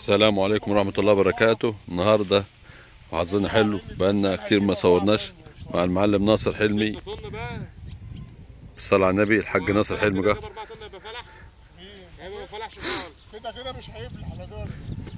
السلام عليكم ورحمة الله وبركاته النهاردة وحظنا حلو بقالنا كتير ما صورناش مع المعلم ناصر حلمي طن بقى بالصلاة على النبي الحاج ناصر حلمي جه 4 طن يبقى فلح هيبقى ما فلحش خالص كده كده مش هيفلح على دول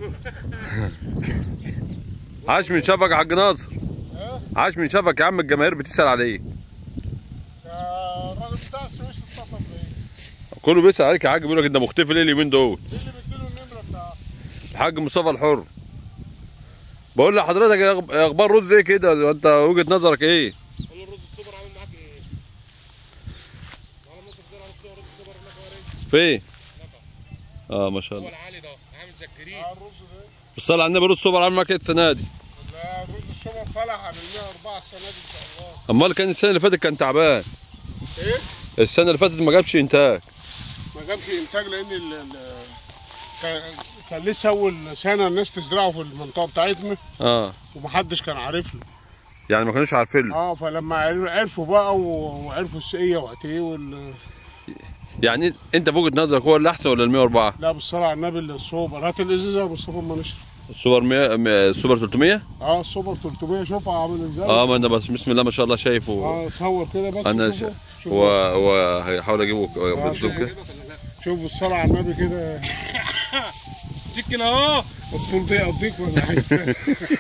عاش من شافك يا حاج ناصر ها عاش من شافك يا عم الجماهير بتسأل عليك ده الراجل بتاع السويس اتصل بيا كله بيسأل عليك يا حاج بيقول لك انت مختفي ليه اليومين دول مين اللي بيديله النمره بتاعته الحاج مصطفى الحر بقول لحضرتك يا أخب- اخبار رز ايه كده انت وجهة نظرك ايه قول له الرز السوبر عامل معاك ايه؟ معلم نصر زرع نص رز السوبر هناك وريك فين نفع اه ما شاء هو الله العالي ده عامل زي الكريم اه الرز ده بالصلاة على النبي رز سوبر عامل معاك ايه السنة دي لا الرز السوبر فلح عن ال 104 السنه دي ان شاء الله امال كان السنة اللي فاتت كان تعبان ايه السنة اللي فاتت ما جابش انتاج ما جابش انتاج لان ال ال كان- كان لسه اول سنه الناس تزرعه في المنطقه بتاعتنا اه ومحدش كان عارف له يعني ما كانوش عارفين له اه فلما عر- عرفوا بقى و- وعرفوا السقيه وقت ايه وال... يعني انت في وجهة نظرك هو اللي احسن ولا ال 104 لا بالصلاه على النبي السوبر هات الازازه يا مصطفى ما نشرب السوبر 100 م- السوبر 300 اه السوبر 300 شوفها عامل ازاي اه ما انا بس بسم الله ما شاء الله شايفه اه صور كده بس انا شوفوا. ش- شوفوا. هو هو هيحاول اجيبه آه، بالزوم شوفوا. كده شوف الصلاة على النبي كده سكن اهو الطول ده يقضيك ولا عايز تاني؟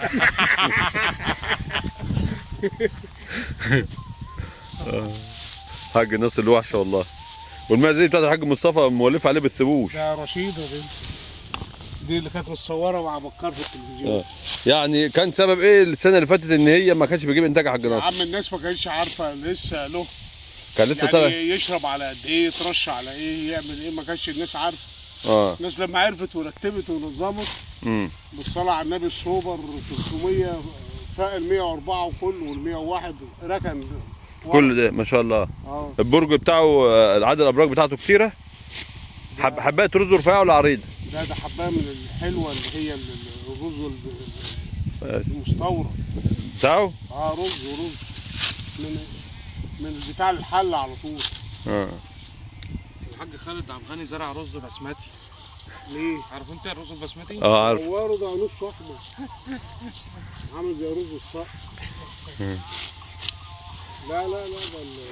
حاج ناصر الوحشه والله والمعزه دي بتاعت الحاج مصطفى مولف عليه بالسبوش ده رشيدة بنت دي اللي كانت متصورة مع بكار في التلفزيون آه. يعني كان سبب ايه السنه اللي فاتت ان هي ما كانش بيجيب انتاج يا حاج يا ناصر عم الناس ما كانتش عارفة لسه له كان لسه يعني طالع يشرب على قد ايه يترش على ايه يعمل ايه ما كانش الناس عارفة اه الناس لما عرفت ورتبت ونظمت امم بالصلاة على النبي السوبر 300 فاق ال 104 وكله وال 101 ركن كل ده ما شاء الله اه البرج بتاعه آه، عدد الابراج بتاعته كتيره حب حبات رز رفيعه ولا عريضه ده ده حبايه من الحلوه اللي هي ال- ال- الرز ال- آه. المستورد بتاعه اه رز ورز من من بتاع الحل على طول اه الحاج خالد عبد الغني زرع رز بسمتي ليه؟ عارف انت الرز البسمتي؟ اه عارف دوره ده نص احمر عامل زي رز الصقر مم. لا لا لا ده ال-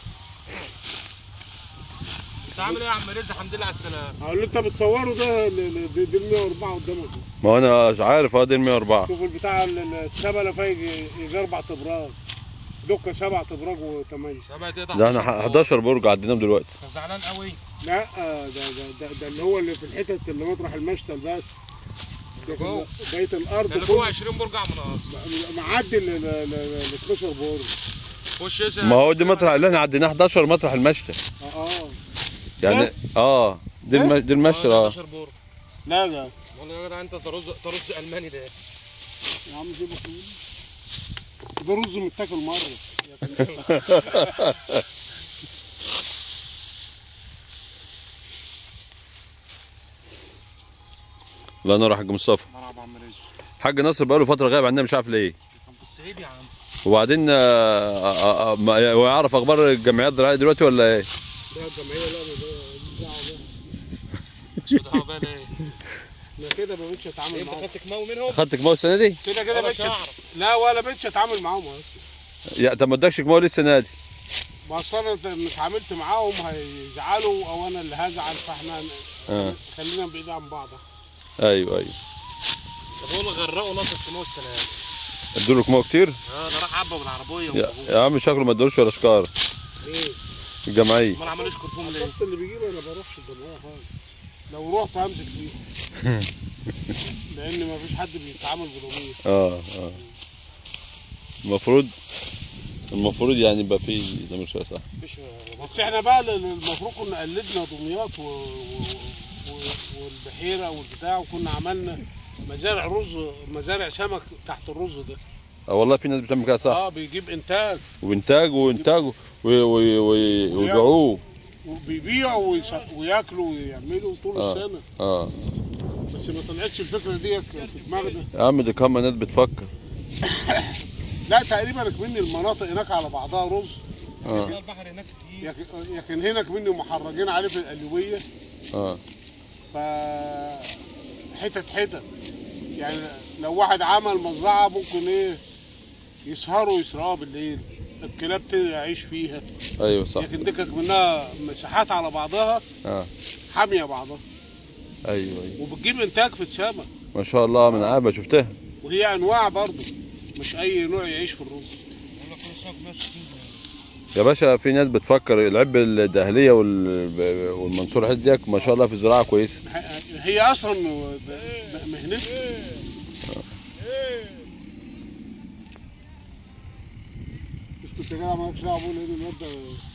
انت عامل ايه يا عم رزق الحمد لله على السلامه هقول له انت بتصوره ده ال- ال- دي دي ال 104 قدامك ما هو انا مش عارف اه دي ال 104 شوف البتاع ال- ال- السبله فيها يجي يجي اربع تبراج دكه سبع تبراج وثمانيه سبعة ايه ده انا 11 برج عديناهم دلوقتي كان زعلان قوي لا آه، ده ده ده, ده اللي هو اللي في الحتت اللي مطرح المشتل بس لكن فوق. بقيه الارض ده اللي كله جوه 20 برج عم ناقص معدي ال ال- ال- ال 12 بور خش اسال ما هو دي مطرح اللي احنا عديناه 11 مطرح المشتى اه اه يعني اه دي الم... دي المشتى اه 11 برج لا ده والله يا جدع انت ده رز ده رز الماني ده يا عم سيبه فيه ده رز متاكل مره الله ينور يا حاج مصطفى مرحبا عم رزق حاج ناصر بقاله فتره غايب عننا مش عارف ليه كان في الصعيد يا عم وبعدين آه، آه، آه، ما- هو يعرف اخبار الجمعيات الزراعيه دلوقتي ولا ايه؟ ده الجمعيه لا ده ده دعوه بيه. شو ده عقبال ايه؟ انا كده ما بقتش اتعامل انت معاهم خدت كمو منهم؟ اخدت كمال السنه دي؟ كده كده انا بقتش شعر لا ولا بقتش اتعامل معاهم اصلا يا طب ما ادكش كمال السنه دي؟ ما اصل انا لما اتعاملت معاهم هيزعلوا او انا اللي هزعل فاحنا اه خلينا بعيد عن بعض ايوه ايوه طب هو اللي غرقوا نص كمو السنه دي ادوا له كمال كتير؟ اه ده راح عبى بالعربيه يا, وجابوه. يا عم شكله ما ادولوش ولا شكاره ايه الجمعيه امال عملوش كرفوم ليه؟ الضغط اللي بيجيبه انا بروحش الجمعيه خالص لو رحت همسك فيه لان ما فيش حد بيتعامل بضمير اه اه المفروض المفروض يعني يبقى في ده مش صح مفيش بس احنا بقى ال- المفروض كنا قلدنا دمياط و... و... و... والبحيره والبتاع وكنا عملنا مزارع رز مزارع سمك تحت الرز ده اه والله في ناس بتعمل كده صح اه بيجيب انتاج وانتاج وانتاج و- و- و- ويبيعوه وبيبيعوا ويس... وياكلوا ويعملوا طول آه. السنه اه بس ما طلعتش الفكره ديت في دماغنا يا عم دي كم ناس بتفكر لا تقريبا كمان المناطق هناك على بعضها رز اه البحر هناك كتير لكن- لكن هنا كمان محرجين عليه في القليويه اه ف حتت حتت يعني لو واحد عمل مزرعه ممكن ايه يسهروا يسرقوها بالليل الكلاب تعيش فيها ايوه صح لكن دي كانت منها مساحات على بعضها اه حاميه بعضها ايوه ايوه وبتجيب انتاج في السمك ما شاء الله من عابه شفتها وهي انواع برضه مش اي نوع يعيش في الرز بقول لك كل سنه كلها 60 جنيه يا باشا في ناس بتفكر العب الدهليه وال- والمنصور حد ديك ما شاء الله في الزراعه كويسه هي اصلا ب- ب- مهنتها مش كنت كده مالكش دعوه بقول ايه الواد ده